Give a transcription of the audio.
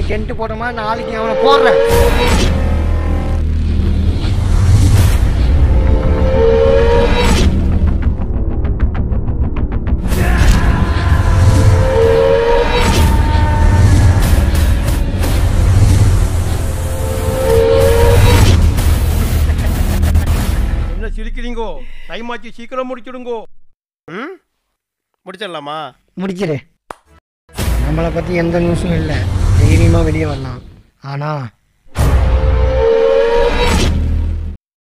tent போடுறோமா நாளைக்கு அவனை போடுறேன் என்ன சிரிக்கிறீங்கோ டைம் ஆச்சு சீக்கிரம் முடிச்சிடுங்கோ ம் முடிச்சிடலாமா முடிச்சிரு நம்மளை பற்றி எந்த நியூஸும் இல்லை தைரியமாக வெளியே வரலாம் ஆனால்